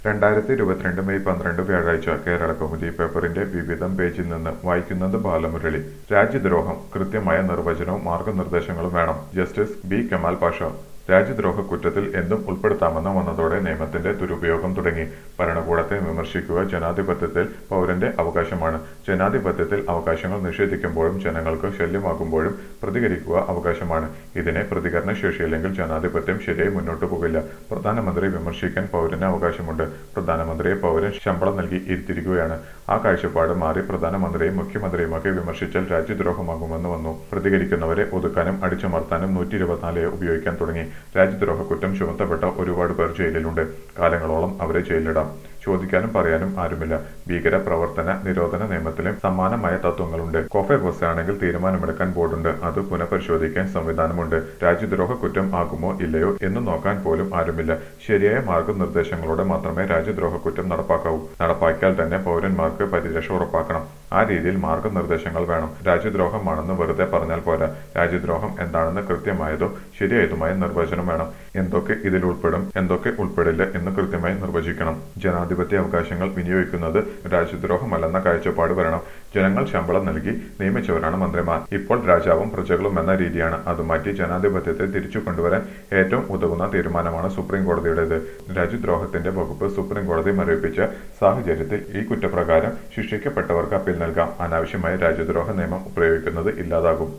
രണ്ടായിരത്തി ഇരുപത്തിരണ്ട് മെയ് പന്ത്രണ്ട് വ്യാഴാഴ്ച കേരള കൗമുദി പേപ്പറിന്റെ വിവിധം പേജിൽ നിന്ന് വായിക്കുന്നത് ബാലമുരളി രാജ്യദ്രോഹം കൃത്യമായ നിർവചനവും മാർഗനിർദ്ദേശങ്ങളും വേണം ജസ്റ്റിസ് ബി കമാൽ പാഷ രാജ്യദ്രോഹ കുറ്റത്തിൽ എന്തും ഉൾപ്പെടുത്താമെന്ന് വന്നതോടെ നിയമത്തിന്റെ ദുരുപയോഗം തുടങ്ങി ഭരണകൂടത്തെ വിമർശിക്കുക ജനാധിപത്യത്തിൽ പൗരന്റെ അവകാശമാണ് ജനാധിപത്യത്തിൽ അവകാശങ്ങൾ നിഷേധിക്കുമ്പോഴും ജനങ്ങൾക്ക് ശല്യമാകുമ്പോഴും പ്രതികരിക്കുക അവകാശമാണ് ഇതിനെ പ്രതികരണ ശേഷിയില്ലെങ്കിൽ ജനാധിപത്യം ശരിയായി മുന്നോട്ടു പോകില്ല പ്രധാനമന്ത്രി വിമർശിക്കാൻ പൗരന് അവകാശമുണ്ട് പ്രധാനമന്ത്രിയെ പൗരൻ ശമ്പളം നൽകി ഇരുത്തിരിക്കുകയാണ് ആ കാഴ്ചപ്പാട് മാറി പ്രധാനമന്ത്രിയും മുഖ്യമന്ത്രിയുമൊക്കെ വിമർശിച്ചാൽ രാജ്യദ്രോഹമാകുമെന്ന് വന്നു പ്രതികരിക്കുന്നവരെ ഒതുക്കാനും അടിച്ചമർത്താനും നൂറ്റി ഇരുപത്തിനാല് ഉപയോഗിക്കാൻ തുടങ്ങി രാജ്യദ്രോഹ കുറ്റം ചുമത്തപ്പെട്ട ഒരുപാട് പേർ ജയിലിലുണ്ട് കാലങ്ങളോളം അവരെ ജയിലിലിടാം ചോദിക്കാനും പറയാനും ആരുമില്ല ഭീകര പ്രവർത്തന നിരോധന നിയമത്തിലും സമാനമായ തത്വങ്ങളുണ്ട് കോഫെ ബസ് ആണെങ്കിൽ തീരുമാനമെടുക്കാൻ ബോർഡുണ്ട് അത് പുനഃപരിശോധിക്കാൻ സംവിധാനമുണ്ട് രാജ്യദ്രോഹ കുറ്റം ആകുമോ ഇല്ലയോ എന്ന് നോക്കാൻ പോലും ആരുമില്ല ശരിയായ മാർഗനിർദ്ദേശങ്ങളോടെ മാത്രമേ രാജ്യദ്രോഹ കുറ്റം നടപ്പാക്കാവൂ നടപ്പാക്കിയാൽ തന്നെ പൗരന്മാർക്ക് പരിരക്ഷ ഉറപ്പാക്കണം ആ രീതിയിൽ മാർഗനിർദ്ദേശങ്ങൾ വേണം രാജ്യദ്രോഹമാണെന്ന് വെറുതെ പറഞ്ഞാൽ പോരാ രാജ്യദ്രോഹം എന്താണെന്ന് കൃത്യമായതോ ശരിയായതുമായ നിർവചനം വേണം എന്തൊക്കെ ഇതിൽ ഉൾപ്പെടും എന്തൊക്കെ ഉൾപ്പെടില്ല എന്ന് കൃത്യമായി നിർവചിക്കണം ജനാധിപത്യ അവകാശങ്ങൾ വിനിയോഗിക്കുന്നത് രാജ്യദ്രോഹമല്ലെന്ന കാഴ്ചപ്പാട് വരണം ജനങ്ങൾ ശമ്പളം നൽകി നിയമിച്ചവരാണ് മന്ത്രിമാർ ഇപ്പോൾ രാജാവും പ്രജകളും എന്ന രീതിയാണ് അത് മാറ്റി ജനാധിപത്യത്തെ തിരിച്ചു കൊണ്ടുവരാൻ ഏറ്റവും ഉതകുന്ന തീരുമാനമാണ് സുപ്രീം കോടതിയുടേത് രാജ്യദ്രോഹത്തിന്റെ വകുപ്പ് സുപ്രീം കോടതി മരവിപ്പിച്ച സാഹചര്യത്തിൽ ഈ കുറ്റപ്രകാരം ശിക്ഷിക്കപ്പെട്ടവർക്ക് അപ്പീൽ നൽകാം അനാവശ്യമായി രാജ്യദ്രോഹ നിയമം പ്രയോഗിക്കുന്നത് ഇല്ലാതാകും